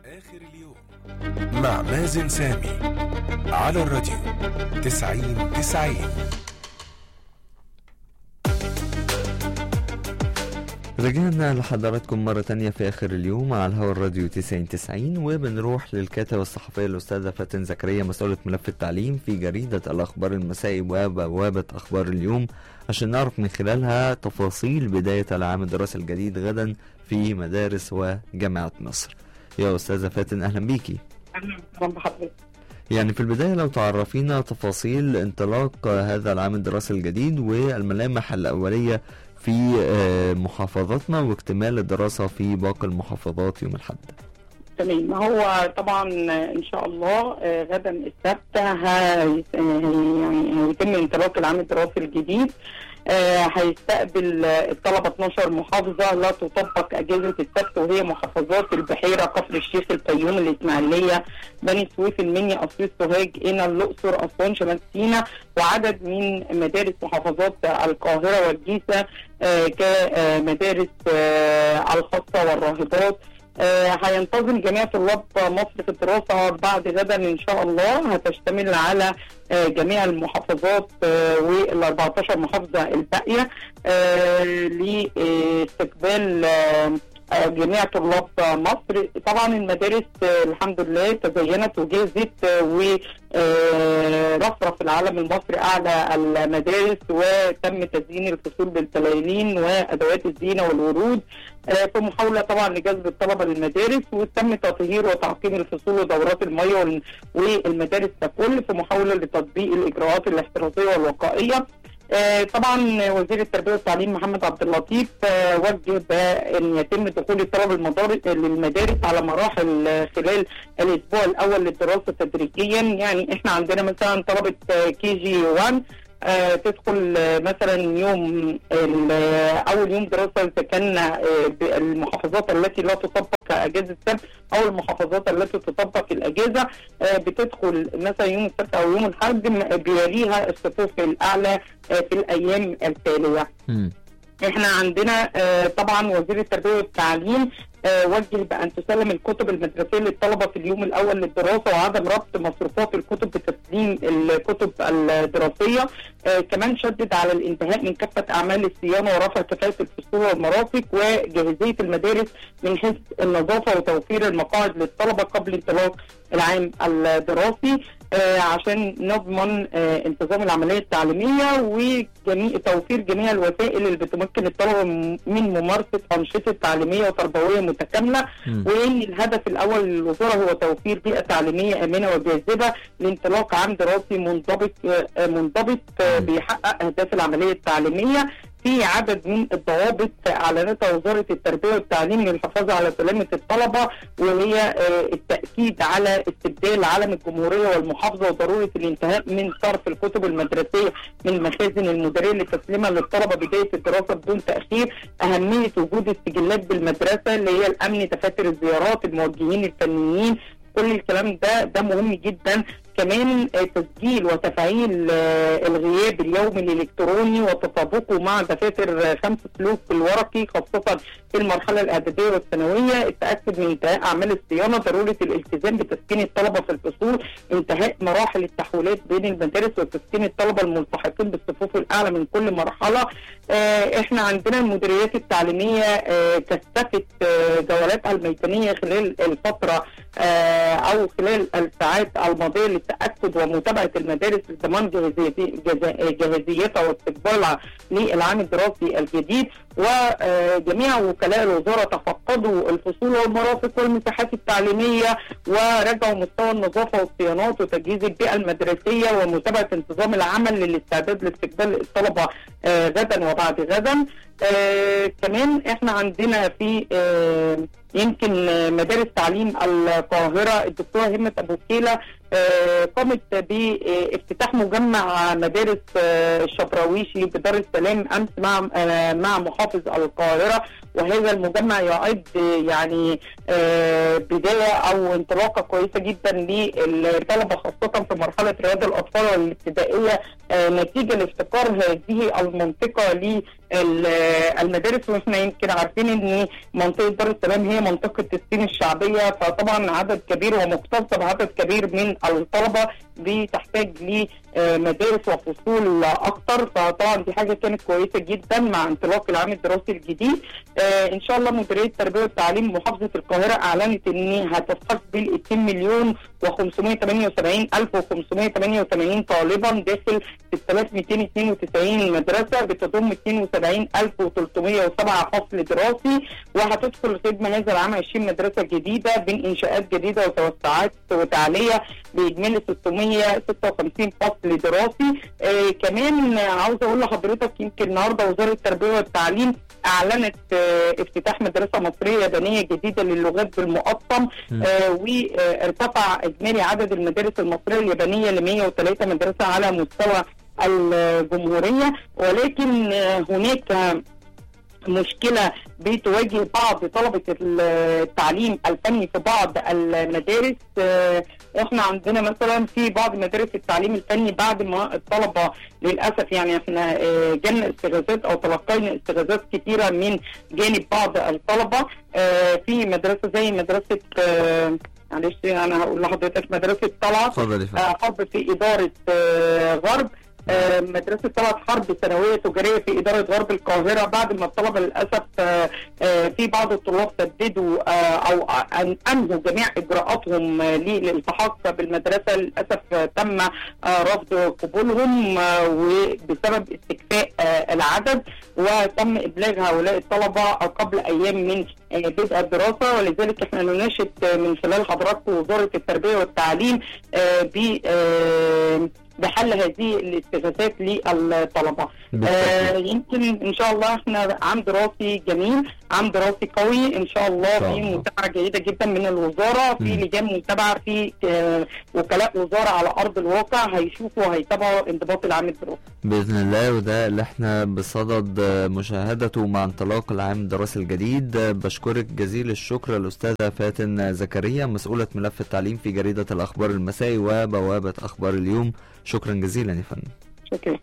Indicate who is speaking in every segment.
Speaker 1: آخر اليوم مع مازن سامي على الراديو تسعين تسعين
Speaker 2: رجعنا لحضراتكم مرة تانية في آخر اليوم على الهوا الراديو 9090 وبنروح للكاتبة الصحفية الأستاذة فاتن زكريا مسؤولة ملف التعليم في جريدة الأخبار المسائي وبوابة أخبار اليوم عشان نعرف من خلالها تفاصيل بداية العام الدراسي الجديد غدا في مدارس وجامعات مصر يا أستاذة فاتن أهلا بيكي
Speaker 3: اهلا وسهلا بحضرتك
Speaker 2: يعني في البداية لو تعرفينا تفاصيل انطلاق هذا العام الدراسي الجديد والملامح الأولية في آه، محافظاتنا واكتمال الدراسة في باقي المحافظات يوم الأحد
Speaker 3: تمام هو طبعا ان شاء الله آه، غدا السبت هي- يعني هيتم انطلاق العام الدراسي الجديد آه، هيستقبل آه، الطلبه 12 محافظه لا تطبق اجازه السبت وهي محافظات البحيره كفر الشيخ الفيوم الاسماعيليه بني سويف المنيا اسيوط سوهاج قنا الاقصر اسوان شمال سيناء وعدد من مدارس محافظات القاهره والجيزه آه، كمدارس آه، الخاصه والراهبات آه، هينتظم جميع طلاب مصر في الدراسة بعد غدا إن شاء الله هتشتمل على آه، جميع المحافظات وال 14 محافظة الباقية آه، لاستقبال آه، آه، جميع طلاب مصر طبعا المدارس آه، الحمد لله تزينت وجازت ورفرف العالم المصري اعلى المدارس وتم تزيين الفصول بالتلالين وادوات الزينه والورود آه، في محاوله طبعا لجذب الطلبه للمدارس وتم تطهير وتعقيم الفصول ودورات الميه وال- والمدارس ككل في محاوله لتطبيق الاجراءات الاحترازيه والوقائيه آه، طبعا وزير التربيه والتعليم محمد عبد اللطيف آه، وجه بان يتم دخول الطلبه المدارس للمدارس على مراحل آه، خلال الاسبوع الاول للدراسه تدريجيا يعني احنا عندنا مثلا طلبه كي جي 1 آه، تدخل آه، مثلا يوم ال- آه، اول يوم دراسه اذا كان آه، المحافظات التي لا تطبق اجازه السبت او المحافظات التي تطبق الاجازه آه، بتدخل مثلا يوم السبت او يوم الاحد م- بيليها الصفوف الاعلى آه، في الايام التاليه.
Speaker 2: مم.
Speaker 3: احنا عندنا آه، طبعا وزير التربيه والتعليم آه، وجه بان تسلم الكتب المدرسيه للطلبه في اليوم الاول للدراسه وعدم ربط مصروفات الكتب بتسليم الكتب الدراسيه آه، كمان شدد على الانتهاء من كافه اعمال الصيانه ورفع كفاءه الفصول والمرافق وجاهزيه المدارس من حيث النظافه وتوفير المقاعد للطلبه قبل انطلاق العام الدراسي آه، عشان نضمن آه، انتظام العمليه التعليميه وجميع توفير جميع الوسائل اللي بتمكن الطلبه م- من ممارسه انشطه تعليميه وتربويه متكامله
Speaker 2: مم.
Speaker 3: وان الهدف الاول للوزاره هو توفير بيئه تعليميه امنه وجاذبه لانطلاق عام دراسي منضبط آه، منضبط آه،
Speaker 2: مم.
Speaker 3: بيحقق اهداف العمليه التعليميه في عدد من الضوابط اعلنتها وزاره التربيه والتعليم للحفاظ على سلامه الطلبه وهي آه، التاكيد على استبدال علم الجمهوريه والمحافظه وضروره الانتهاء من صرف الكتب المدرسيه من المخازن المديريه لتسليمها للطلبه بدايه الدراسه بدون تاخير اهميه وجود السجلات بالمدرسه اللي هي الامن دفاتر الزيارات الموجهين الفنيين كل الكلام ده ده مهم جدا كمان آه، تسجيل وتفعيل آه، الغياب اليومي الالكتروني وتطابقه مع دفاتر آه، خمس سلوك الورقي خاصه في المرحله الاعداديه والثانويه التاكد من انتهاء اعمال الصيانه ضروره الالتزام بتسكين الطلبه في الفصول انتهاء مراحل التحويلات بين المدارس وتسكين الطلبه الملتحقين بالصفوف الاعلى من كل مرحله آه، احنا عندنا المديريات التعليميه آه، كثفت آه، جولاتها الميدانيه خلال الفتره آه، او خلال الساعات الماضيه للتاكد ومتابعه المدارس لضمان جاهزيتي- جاز- جاهزيتها واستقبالها للعام الدراسي الجديد وجميع وكلاء الوزاره تفقدوا الفصول والمرافق والمساحات التعليميه وراجعوا مستوى النظافه والصيانات وتجهيز البيئه المدرسيه ومتابعه انتظام العمل للاستعداد لاستقبال الطلبه آه، غدا وبعد غدا آه كمان احنا عندنا في آه يمكن آه، مدارس تعليم القاهره الدكتوره همه ابو كيله آه قامت بافتتاح مجمع مدارس آه الشبراويشي بدار السلام امس مع آه مع محافظ القاهره وهذا المجمع يعد يعني آه، بدايه او انطلاقه كويسه جدا للطلبه خاصه في مرحله رياض الاطفال الابتدائيه آه، نتيجه لافتقار هذه المنطقه للمدارس واحنا يمكن عارفين ان منطقه دار السلام هي منطقه الصين الشعبيه فطبعا عدد كبير ومكتظه بعدد كبير من الطلبه بتحتاج لمدارس وفصول اكتر فطبعا دي حاجه كانت كويسه جدا مع انطلاق العام الدراسي الجديد آه، ان شاء الله مديريه التربيه والتعليم محافظه القاهره اعلنت ان هتستقبل 2 مليون و578 الف و588 طالبا داخل 6292 مدرسه بتضم 72307 فصل دراسي وهتدخل الخدمه هذا العام 20 مدرسه جديده بين انشاءات جديده وتوسعات وتعليه باجمالي 656 فصل دراسي آه كمان عاوزه اقول لحضرتك يمكن النهارده وزاره التربيه والتعليم اعلنت آه افتتاح مدرسه مصريه يابانيه جديده للغات بالمقطم
Speaker 2: مم.
Speaker 3: آه وارتفع اجمالي عدد المدارس المصريه اليابانيه ل 103 مدرسه على مستوى الجمهوريه ولكن آه هناك مشكله بتواجه بعض طلبه التعليم الفني في بعض المدارس آه، احنا عندنا مثلا في بعض مدارس التعليم الفني بعد ما الطلبه للاسف يعني احنا آه، جالنا استغاثات او تلقينا استغاثات كثيره من جانب بعض الطلبه آه، في مدرسه زي مدرسه آه، معلش انا هقول لحضرتك مدرسه طلعت
Speaker 2: اتفضل يا فندم
Speaker 3: آه، حرب في إدارة آه، غرب آه، مدرسة طلعت حرب ثانوية تجارية في إدارة غرب القاهرة بعد ما الطلبة للأسف آه، آه، في بعض الطلاب سددوا آه، أو أن- أنهوا جميع إجراءاتهم آه، للالتحاق بالمدرسة للأسف آه، تم آه، رفض قبولهم آه، وبسبب استكفاء آه، العدد وتم إبلاغ هؤلاء الطلبة قبل أيام من آه، بدء الدراسة ولذلك احنا نناشد آه، من خلال حضراتكم وزارة التربية والتعليم آه، ب آه، بحل هذه الاستغاثات للطلبه. آه
Speaker 2: بالتأكيد.
Speaker 3: يمكن ان شاء الله احنا عام دراسي جميل، عام دراسي قوي ان شاء الله
Speaker 2: إن شاء
Speaker 3: في
Speaker 2: الله.
Speaker 3: متابعه جيده جدا من الوزاره، في
Speaker 2: مم.
Speaker 3: لجان متابعه في آه، وكلاء وزاره على ارض الواقع هيشوفوا وهيتابعوا انضباط العام الدراسي.
Speaker 2: بإذن الله وده اللي احنا بصدد مشاهدته مع انطلاق العام الدراسي الجديد بشكرك جزيل الشكر الأستاذة فاتن زكريا مسؤولة ملف التعليم في جريدة الأخبار المسائي وبوابة أخبار اليوم شكرا جزيلا يا فندم
Speaker 3: شكرا.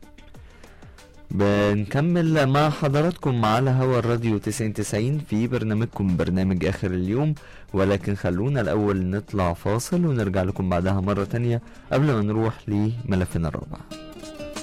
Speaker 2: بنكمل مع حضراتكم على هوا الراديو 9090 في برنامجكم برنامج آخر اليوم ولكن خلونا الأول نطلع فاصل ونرجع لكم بعدها مرة تانية قبل ما نروح لملفنا الرابع